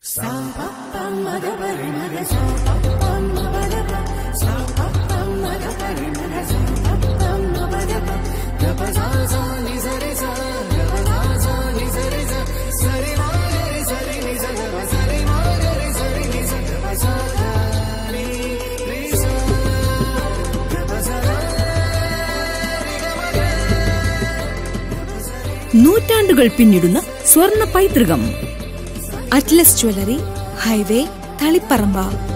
നൂറ്റാണ്ടുകൾ പിന്നിടുന്ന സ്വർണ്ണ പൈതൃകം അറ്റ്ലസ് ജ്വല്ലറി ഹൈവേ തളിപ്പറമ്പ